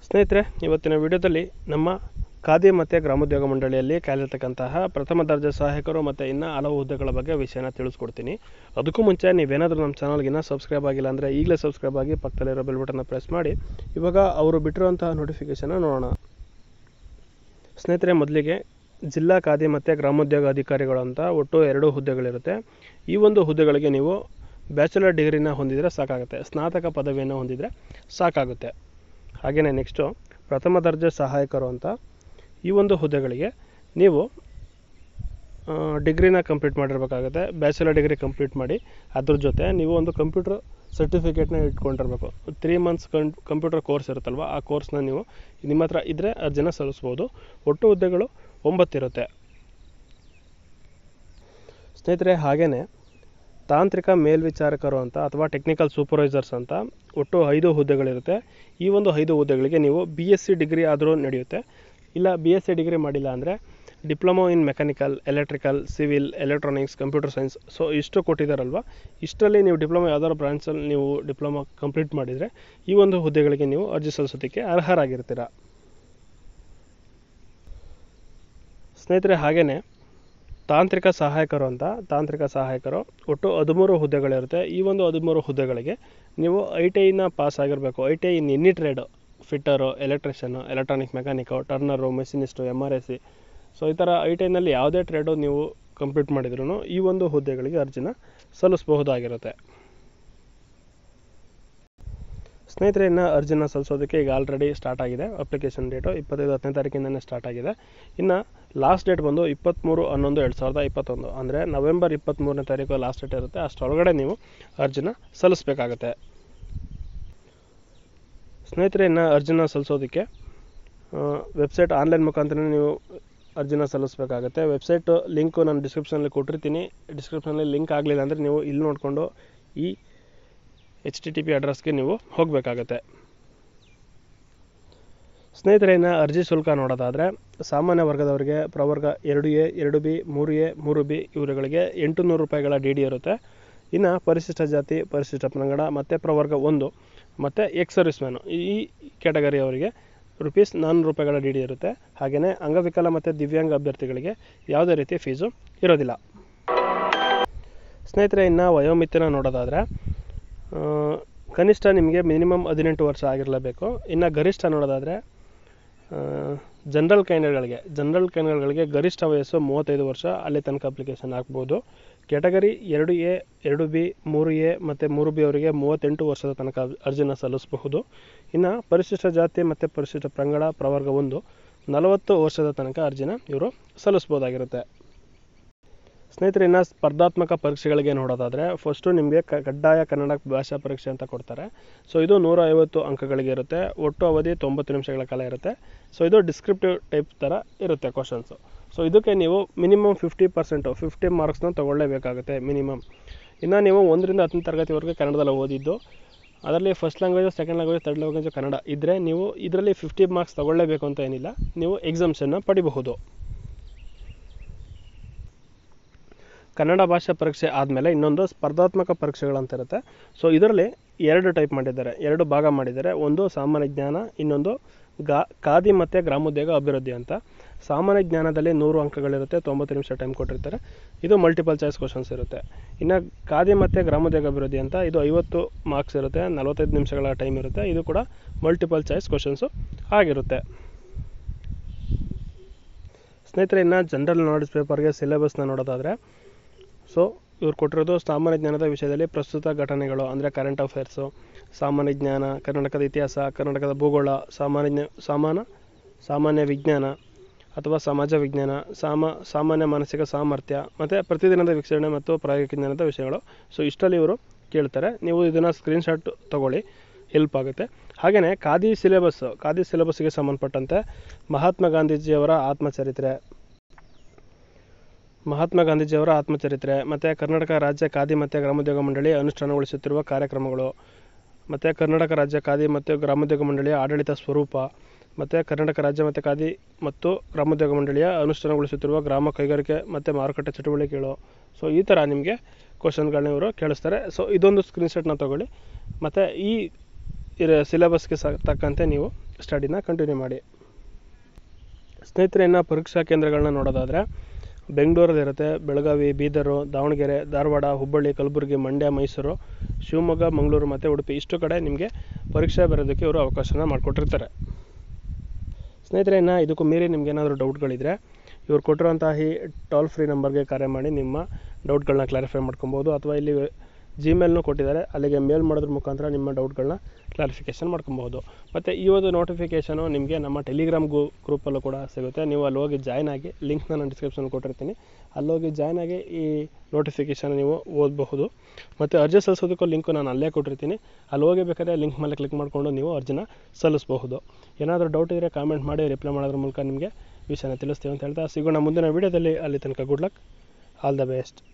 ಸ್ನೇಹಿತರೆ ಇವತ್ತಿನ ವಿಡಿಯೋದಲ್ಲಿ ನಮ್ಮ ಖಾದಿ ಮತ್ತು ಗ್ರಾಮೋದ್ಯೋಗ ಮಂಡಳಿಯಲ್ಲಿ ಕಾಲಿರ್ತಕ್ಕಂತಹ ಪ್ರಥಮ ದರ್ಜೆ ಸಹಾಯಕರು ಮತ್ತು ಇನ್ನು ಹಲವು ಹುದ್ದೆಗಳ ಬಗ್ಗೆ ವಿಷಯನ ತಿಳಿಸ್ಕೊಡ್ತೀನಿ ಅದಕ್ಕೂ ಮುಂಚೆ ನೀವೇನಾದರೂ ನಮ್ಮ ಚಾನಲ್ಗೆ ಇನ್ನೂ ಸಬ್ಸ್ಕ್ರೈಬ್ ಆಗಿಲ್ಲ ಅಂದರೆ ಈಗಲೇ ಸಬ್ಸ್ಕ್ರೈಬ್ ಆಗಿ ಪಕ್ಕದಲ್ಲಿರೋ ಬೆಲ್ ಬಟನ್ನ ಪ್ರೆಸ್ ಮಾಡಿ ಇವಾಗ ಅವರು ಬಿಟ್ಟಿರುವಂತಹ ನೋಟಿಫಿಕೇಷನ್ನ ನೋಡೋಣ ಸ್ನೇಹಿತರೆ ಮೊದಲಿಗೆ ಜಿಲ್ಲಾ ಖಾದಿ ಮತ್ತು ಗ್ರಾಮೋದ್ಯೋಗ ಅಧಿಕಾರಿಗಳು ಅಂತ ಒಟ್ಟು ಎರಡು ಹುದ್ದೆಗಳಿರುತ್ತೆ ಈ ಒಂದು ಹುದ್ದೆಗಳಿಗೆ ನೀವು ಬ್ಯಾಚುಲರ್ ಡಿಗ್ರಿನ ಹೊಂದಿದರೆ ಸಾಕಾಗುತ್ತೆ ಸ್ನಾತಕ ಪದವಿಯನ್ನು ಹೊಂದಿದರೆ ಸಾಕಾಗುತ್ತೆ ಹಾಗೆಯೇ ನೆಕ್ಸ್ಟು ಪ್ರಥಮ ದರ್ಜೆ ಸಹಾಯಕರು ಅಂತ ಈ ಒಂದು ಹುದ್ದೆಗಳಿಗೆ ನೀವು ಡಿಗ್ರಿನ ಕಂಪ್ಲೀಟ್ ಮಾಡಿರ್ಬೇಕಾಗುತ್ತೆ ಬ್ಯಾಚುಲರ್ ಡಿಗ್ರಿ ಕಂಪ್ಲೀಟ್ ಮಾಡಿ ಅದ್ರ ಜೊತೆ ನೀವು ಒಂದು ಕಂಪ್ಯೂಟರ್ ಸರ್ಟಿಫಿಕೇಟ್ನ ಇಟ್ಕೊಂಡಿರ್ಬೇಕು ತ್ರೀ ಮಂತ್ಸ್ ಕಂ ಕಂಪ್ಯೂಟರ್ ಕೋರ್ಸ್ ಇರುತ್ತಲ್ವ ಆ ಕೋರ್ಸ್ನ ನೀವು ನಿಮ್ಮ ಹತ್ರ ಇದ್ದರೆ ಅರ್ಜಿನ ಸಲ್ಲಿಸ್ಬೋದು ಒಟ್ಟು ಹುದ್ದೆಗಳು ಒಂಬತ್ತಿರುತ್ತೆ ಸ್ನೇಹಿತರೆ ಹಾಗೆಯೇ ತಾಂತ್ರಿಕ ಮೇಲ್ವಿಚಾರಕರು ಅಂತ ಅಥವಾ ಟೆಕ್ನಿಕಲ್ ಸೂಪರ್ವೈಸರ್ಸ್ ಅಂತ ಒಟ್ಟು ಐದು ಹುದ್ದೆಗಳಿರುತ್ತೆ ಈ ಒಂದು ಐದು ಹುದ್ದೆಗಳಿಗೆ ನೀವು ಬಿ ಎಸ್ ಸಿ ಡಿಗ್ರಿ ಆದರೂ ನಡೆಯುತ್ತೆ ಇಲ್ಲ ಬಿ ಎಸ್ ಸಿ ಡಿಗ್ರಿ ಮಾಡಿಲ್ಲ ಅಂದರೆ diploma in mechanical electrical civil electronics computer science so ಇಷ್ಟು ಕೊಟ್ಟಿದ್ದಾರಲ್ವ ಇಷ್ಟರಲ್ಲಿ ನೀವು ಡಿಪ್ಲೊಮೊ ಯಾವ್ದಾದ್ರು ಬ್ರಾಂಚಲ್ಲಿ ನೀವು ಡಿಪ್ಲೊಮೊ ಕಂಪ್ಲೀಟ್ ಮಾಡಿದರೆ ಈ ಒಂದು ಹುದ್ದೆಗಳಿಗೆ ನೀವು ಅರ್ಜಿ ಸಲ್ಲಿಸೋದಕ್ಕೆ ಅರ್ಹರಾಗಿರ್ತೀರ ಸ್ನೇಹಿತರೆ ಹಾಗೆಯೇ ತಾಂತ್ರಿಕ ಸಹಾಯಕರು ಅಂತ ತಾಂತ್ರಿಕ ಸಹಾಯಕರು ಒಟ್ಟು ಹದಿಮೂರು ಹುದ್ದೆಗಳಿರುತ್ತೆ ಈ ಒಂದು ಹದಿಮೂರು ಹುದ್ದೆಗಳಿಗೆ ನೀವು ಐ ಟಿ ಐನ ಪಾಸ್ ಆಗಿರಬೇಕು I T I in any trade fitter electrician electronic mechanic turner machinist M R S C so ಈ ಥರ ಐ ಟಿ ಐನಲ್ಲಿ ಯಾವುದೇ ಟ್ರೇಡು ನೀವು ಕಂಪ್ಲೀಟ್ ಮಾಡಿದ್ರೂ ಈ ಒಂದು ಹುದ್ದೆಗಳಿಗೆ ಅರ್ಜಿನ ಸಲ್ಲಿಸಬಹುದಾಗಿರುತ್ತೆ ಸ್ನೇಹಿತರೆ ಇನ್ನು ಅರ್ಜಿನ ಸಲ್ಲಿಸೋದಕ್ಕೆ ಈಗ ಆಲ್ರೆಡಿ ಸ್ಟಾರ್ಟ್ ಆಗಿದೆ ಅಪ್ಲಿಕೇಶನ್ ಡೇಟು ಇಪ್ಪತ್ತೈದು ಹತ್ತನೇ ತಾರೀಕಿಂದನೇ ಸ್ಟಾರ್ಟ್ ಆಗಿದೆ ಇನ್ನು ಲಾಸ್ಟ್ ಡೇಟ್ ಬಂದು ಇಪ್ಪತ್ತ್ಮೂರು ಹನ್ನೊಂದು ಎರಡು ಸಾವಿರದ ಇಪ್ಪತ್ತೊಂದು ಅಂದರೆ ನವೆಂಬರ್ ಇಪ್ಪತ್ತ್ಮೂರನೇ ತಾರೀಕು ಲಾಸ್ಟ್ ಡೇಟ್ ಇರುತ್ತೆ ಅಷ್ಟರೊಳಗಡೆ ನೀವು ಅರ್ಜಿನ ಸಲ್ಲಿಸಬೇಕಾಗತ್ತೆ ಸ್ನೇಹಿತರೆ ಇನ್ನು ಅರ್ಜಿನ ಸಲ್ಲಿಸೋದಕ್ಕೆ ವೆಬ್ಸೈಟ್ ಆನ್ಲೈನ್ ಮುಖಾಂತರ ನೀವು ಅರ್ಜಿನ ಸಲ್ಲಿಸಬೇಕಾಗತ್ತೆ ವೆಬ್ಸೈಟ್ ಲಿಂಕು ನಾನು ಡಿಸ್ಕ್ರಿಪ್ಷನಲ್ಲಿ ಕೊಟ್ಟಿರ್ತೀನಿ ಡಿಸ್ಕ್ರಿಪ್ಷನಲ್ಲಿ ಲಿಂಕ್ ಆಗಲಿಲ್ಲ ಅಂದರೆ ನೀವು ಇಲ್ಲಿ ನೋಡಿಕೊಂಡು ಈ ಎಚ್ ಟಿ ಟಿ ಪಿ ಅಡ್ರೆಸ್ಗೆ ನೀವು ಹೋಗಬೇಕಾಗತ್ತೆ ಸ್ನೇಹಿತರೆ ಇನ್ನು ಅರ್ಜಿ ಶುಲ್ಕ ನೋಡೋದಾದರೆ ಸಾಮಾನ್ಯ ವರ್ಗದವರಿಗೆ ಪ್ರವರ್ಗ ಎರಡು ಎ ಎರಡು ಬಿ ಮೂರು ಎ ಮೂರು ಬಿ ಇವರುಗಳಿಗೆ ಎಂಟು ನೂರು ರೂಪಾಯಿಗಳ ಡಿ ಡಿ ಇರುತ್ತೆ ಇನ್ನು ಪರಿಶಿಷ್ಟ ಜಾತಿ ಪರಿಶಿಷ್ಟ ಪಂಗಡ ಮತ್ತು ಪ್ರವರ್ಗ ಒಂದು ಮತ್ತು ಎಕ್ಸ್ ಸರ್ವಿಸ್ ಮ್ಯಾನು ಈ ಕ್ಯಾಟಗರಿ ಅವರಿಗೆ ರುಪೀಸ್ ನಾನ್ನೂರು ರೂಪಾಯಿಗಳ ಡಿ ಡಿ ಇರುತ್ತೆ ಹಾಗೆಯೇ ಅಂಗವಿಕಲ ಮತ್ತು ದಿವ್ಯಾಂಗ ಅಭ್ಯರ್ಥಿಗಳಿಗೆ ಯಾವುದೇ ರೀತಿ ಫೀಸು ಇರೋದಿಲ್ಲ ಸ್ನೇಹಿತರೆ ಇನ್ನು ವಯೋಮಿತಿನ ನೋಡೋದಾದರೆ ಕನಿಷ್ಠ ನಿಮಗೆ ಮಿನಿಮಮ್ ಹದಿನೆಂಟು ವರ್ಷ ಆಗಿರಲೇಬೇಕು ಇನ್ನು ಗರಿಷ್ಠ ನೋಡೋದಾದರೆ ಜನರಲ್ ಕ್ಯಾಂಡಿಡೇಟ್ಗಳಿಗೆ ಜನರಲ್ ಕ್ಯಾಂಡಿಡೇಟ್ಗಳಿಗೆ ಗರಿಷ್ಠ ವಯಸ್ಸು ಮೂವತ್ತೈದು ವರ್ಷ ಅಲ್ಲಿ ತನಕ ಅಪ್ಲಿಕೇಶನ್ ಹಾಕ್ಬೋದು ಕ್ಯಾಟಗರಿ ಎರಡು ಎ ಎರಡು ಬಿ ಮೂರು ಎ ಮತ್ತು ಮೂರು ಬಿ ಅವರಿಗೆ ಮೂವತ್ತೆಂಟು ವರ್ಷದ ತನಕ ಅರ್ಜಿನ ಸಲ್ಲಿಸಬಹುದು ಇನ್ನು ಪರಿಶಿಷ್ಟ ಜಾತಿ ಮತ್ತು ಪರಿಶಿಷ್ಟ ಪಂಗಡ ಪ್ರವರ್ಗ ಒಂದು ನಲವತ್ತು ವರ್ಷದ ತನಕ ಅರ್ಜಿನ ಇವರು ಸಲ್ಲಿಸ್ಬೋದಾಗಿರುತ್ತೆ ಸ್ನೇಹಿತರೆ ಇನ್ನು ಸ್ಪರ್ಧಾತ್ಮಕ ಪರೀಕ್ಷೆಗಳಿಗೆ ನೋಡೋದಾದರೆ ಫಸ್ಟು ನಿಮಗೆ ಕ ಕಡ್ಡಾಯ ಕನ್ನಡ ಭಾಷಾ ಪರೀಕ್ಷೆ ಅಂತ ಕೊಡ್ತಾರೆ ಸೊ ಇದು ನೂರ ಐವತ್ತು ಅಂಕಗಳಿಗೆ ಇರುತ್ತೆ ಒಟ್ಟು ಅವಧಿ ತೊಂಬತ್ತು ನಿಮಿಷಗಳ ಕಾಲ ಇರುತ್ತೆ ಸೊ ಇದು ಡಿಸ್ಕ್ರಿಪ್ಟಿವ್ ಟೈಪ್ ಥರ ಇರುತ್ತೆ ಕ್ವಶನ್ಸು ಸೊ ಇದಕ್ಕೆ ನೀವು ಮಿನಿಮಮ್ ಫಿಫ್ಟಿ ಪರ್ಸೆಂಟು ಫಿಫ್ಟಿ ಮಾರ್ಕ್ಸ್ನ ತೊಗೊಳ್ಳೇಬೇಕಾಗುತ್ತೆ ಮಿನಿಮಮ್ ಇನ್ನು ನೀವು ಒಂದರಿಂದ ಹತ್ತನೇ ತರಗತಿವರೆಗೆ ಕನ್ನಡದಲ್ಲಿ ಓದಿದ್ದು ಅದರಲ್ಲಿ first language second language third language Kannada ಇದ್ದರೆ ನೀವು ಇದರಲ್ಲಿ ಫಿಫ್ಟಿ ಮಾರ್ಕ್ಸ್ ತೊಗೊಳ್ಳೇಬೇಕು ಅಂತ ಏನಿಲ್ಲ ನೀವು ಎಕ್ಸಾಮ್ಸನ್ನು ಪಡಿಬಹುದು ಕನ್ನಡ ಭಾಷಾ ಪರೀಕ್ಷೆ ಆದಮೇಲೆ ಇನ್ನೊಂದು ಸ್ಪರ್ಧಾತ್ಮಕ ಪರೀಕ್ಷೆಗಳಂತ ಇರುತ್ತೆ ಸೊ ಇದರಲ್ಲಿ ಎರಡು ಟೈಪ್ ಮಾಡಿದ್ದಾರೆ ಎರಡು ಭಾಗ ಮಾಡಿದ್ದಾರೆ ಒಂದು ಸಾಮಾನ್ಯ ಜ್ಞಾನ ಇನ್ನೊಂದು ಗಾ ಖಾದಿ ಮತ್ತು ಗ್ರಾಮೋದ್ಯೋಗ ಅಭಿವೃದ್ಧಿ ಅಂತ ಸಾಮಾನ್ಯ ಜ್ಞಾನದಲ್ಲಿ ನೂರು ಅಂಕಗಳಿರುತ್ತೆ ತೊಂಬತ್ತು ನಿಮಿಷ ಟೈಮ್ ಕೊಟ್ಟಿರ್ತಾರೆ ಇದು ಮಲ್ಟಿಪಲ್ ಚಾಯ್ಸ್ ಕ್ವಶನ್ಸ್ ಇರುತ್ತೆ ಇನ್ನು ಖಾದಿ ಮತ್ತು ಗ್ರಾಮೋದ್ಯೋಗ ಅಭಿವೃದ್ಧಿ ಅಂತ ಇದು ಐವತ್ತು ಮಾರ್ಕ್ಸ್ ಇರುತ್ತೆ ನಲವತ್ತೈದು ನಿಮಿಷಗಳ ಟೈಮ್ ಇರುತ್ತೆ ಇದು ಕೂಡ ಮಲ್ಟಿಪಲ್ ಚಾಯ್ಸ್ ಕ್ವಶನ್ಸು ಆಗಿರುತ್ತೆ ಸ್ನೇಹಿತರೆ ಇನ್ನು ಜನರಲ್ ನಾಲೆಡ್ಜ್ ಪೇಪರ್ಗೆ ಸಿಲೆಬಸ್ನ ನೋಡೋದಾದರೆ ಸೊ ಇವ್ರು ಕೊಟ್ಟಿರೋದು ಸಾಮಾನ್ಯ ಜ್ಞಾನದ ವಿಷಯದಲ್ಲಿ ಪ್ರಸ್ತುತ ಘಟನೆಗಳು ಅಂದರೆ ಕರೆಂಟ್ ಅಫೇರ್ಸು ಸಾಮಾನ್ಯ ಜ್ಞಾನ ಕರ್ನಾಟಕದ ಇತಿಹಾಸ ಕರ್ನಾಟಕದ ಭೂಗೋಳ ಸಾಮಾನ್ಯ ಸಾಮಾನ ಸಾಮಾನ್ಯ ವಿಜ್ಞಾನ ಅಥವಾ ಸಮಾಜ ವಿಜ್ಞಾನ ಸಾಮ ಸಾಮಾನ್ಯ ಮಾನಸಿಕ ಸಾಮರ್ಥ್ಯ ಮತ್ತು ಪ್ರತಿದಿನದ ವೀಕ್ಷಣೆ ಮತ್ತು ಪ್ರಾಯೋಗಿಕ ಜ್ಞಾನದ ವಿಷಯಗಳು ಸೊ ಇಷ್ಟಲ್ಲಿ ಇವರು ಕೇಳ್ತಾರೆ ನೀವು ಇದನ್ನು ಸ್ಕ್ರೀನ್ಶಾಟ್ ತೊಗೊಳ್ಳಿ ಹೆಲ್ಪ್ ಆಗುತ್ತೆ ಹಾಗೆಯೇ ಖಾದಿ ಸಿಲೆಬಸ್ಸು ಖಾದಿ ಸಿಲೆಬಸ್ಗೆ ಸಂಬಂಧಪಟ್ಟಂತೆ ಮಹಾತ್ಮ ಗಾಂಧೀಜಿಯವರ ಆತ್ಮಚರಿತ್ರೆ ಮಹಾತ್ಮ ಗಾಂಧೀಜಿಯವರ ಆತ್ಮಚರಿತ್ರೆ ಮತ್ತು ಕರ್ನಾಟಕ ರಾಜ್ಯ ಖಾದಿ ಮತ್ತು ಗ್ರಾಮೋದ್ಯೋಗ ಮಂಡಳಿ ಅನುಷ್ಠಾನಗೊಳಿಸುತ್ತಿರುವ ಕಾರ್ಯಕ್ರಮಗಳು ಮತ್ತು ಕರ್ನಾಟಕ ರಾಜ್ಯ ಖಾದಿ ಮತ್ತು ಗ್ರಾಮೋದ್ಯೋಗ ಮಂಡಳಿಯ ಆಡಳಿತ ಸ್ವರೂಪ ಮತ್ತು ಕರ್ನಾಟಕ ರಾಜ್ಯ ಮತ್ತು ಖಾದಿ ಮತ್ತು ಗ್ರಾಮೋದ್ಯೋಗ ಮಂಡಳಿಯ ಅನುಷ್ಠಾನಗೊಳಿಸುತ್ತಿರುವ ಗ್ರಾಮ ಕೈಗಾರಿಕೆ ಮತ್ತು ಮಾರುಕಟ್ಟೆ ಚಟುವಟಿಕೆಗಳು ಸೊ ಈ ಥರ ನಿಮಗೆ ಕ್ವಶನ್ಗಳನ್ನ ಇವರು ಕೇಳಿಸ್ತಾರೆ ಸೊ ಇದೊಂದು ಸ್ಕ್ರೀನ್ಶಾಟ್ನ ತೊಗೊಳ್ಳಿ ಮತ್ತು ಈ ಇರ ಸಿಲೆಬಸ್ಗೆ ಸ ತಕ್ಕಂತೆ ನೀವು ಸ್ಟಡಿನ ಕಂಟಿನ್ಯೂ ಮಾಡಿ ಸ್ನೇಹಿತರೆ ಇನ್ನು ಪರೀಕ್ಷಾ ಕೇಂದ್ರಗಳನ್ನ ನೋಡೋದಾದರೆ ಬೆಂಗಳೂರಲ್ಲಿ ಇರುತ್ತೆ ಬೆಳಗಾವಿ ಬೀದರು ದಾವಣಗೆರೆ ಧಾರವಾಡ ಹುಬ್ಬಳ್ಳಿ ಕಲಬುರಗಿ ಮಂಡ್ಯ ಮೈಸೂರು ಶಿವಮೊಗ್ಗ ಮಂಗಳೂರು ಮತ್ತು ಉಡುಪಿ ಇಷ್ಟು ಕಡೆ ನಿಮಗೆ ಪರೀಕ್ಷೆ ಬರೋದಕ್ಕೆ ಇವರು ಅವಕಾಶನ ಮಾಡಿಕೊಟ್ಟಿರ್ತಾರೆ ಸ್ನೇಹಿತರೆ ಇನ್ನು ಇದಕ್ಕೂ ಮೀರಿ ನಿಮ್ಗೆ ಏನಾದರೂ ಡೌಟ್ಗಳಿದ್ರೆ ಇವ್ರು ಕೊಟ್ಟಿರುವಂತಹ ಈ ಟೋಲ್ ಫ್ರೀ ನಂಬರ್ಗೆ ಕರೆ ಮಾಡಿ ನಿಮ್ಮ ಡೌಟ್ಗಳನ್ನ ಕ್ಲಾರಿಫೈ ಮಾಡ್ಕೊಬೋದು ಅಥವಾ ಇಲ್ಲಿ ಜಿಮೇಲ್ನು ಕೊಟ್ಟಿದ್ದಾರೆ ಅಲ್ಲಿಗೆ ಮೇಲ್ ಮಾಡೋದ್ರ ಮುಖಾಂತರ ನಿಮ್ಮ ಡೌಟ್ಗಳನ್ನ ಕ್ಲಾರಿಫಿಕೇಷನ್ ಮಾಡ್ಕೊಬೋದು ಮತ್ತು ಈ ಒಂದು ನೋಟಿಫಿಕೇಷನು ನಿಮಗೆ ನಮ್ಮ ಟೆಲಿಗ್ರಾಮ್ ಗ್ರೂ ಗ್ರೂಪಲ್ಲೂ ಕೂಡ ಸಿಗುತ್ತೆ ನೀವು ಅಲ್ಲಿ ಹೋಗಿ ಜಾಯ್ನ್ ಆಗಿ ಲಿಂಕ್ನ ನಾನು ಡಿಸ್ಕ್ರಿಪ್ಷನ್ ಕೊಟ್ಟಿರ್ತೀನಿ ಅಲ್ಲಿ ಹೋಗಿ ಜಾಯ್ನ್ ಆಗಿ ಈ ನೋಟಿಫಿಕೇಷನ್ ನೀವು ಓದಬಹುದು ಮತ್ತು ಅರ್ಜಿ ಸಲ್ಲಿಸೋದಕ್ಕೂ ಲಿಂಕು ನಾನು ಅಲ್ಲೇ ಕೊಟ್ಟಿರ್ತೀನಿ ಅಲ್ಲಿ ಹೋಗಿ ಬೇಕಾದ್ರೆ ಲಿಂಕ್ ಮೇಲೆ ಕ್ಲಿಕ್ ಮಾಡಿಕೊಂಡು ನೀವು ಅರ್ಜಿನ ಸಲ್ಲಿಸಬಹುದು ಏನಾದರೂ ಡೌಟ್ ಇದ್ದರೆ ಕಾಮೆಂಟ್ ಮಾಡಿ ರಿಪ್ಲೈ ಮಾಡೋದ್ರ ಮೂಲಕ ನಿಮಗೆ ವಿಷಯನ ತಿಳಿಸ್ತೀವಿ ಅಂತ ಹೇಳ್ತಾ ಸಿಗೋಣ ಮುಂದಿನ ವೀಡಿಯೋದಲ್ಲಿ ಅಲ್ಲಿ ತನಕ good luck all the best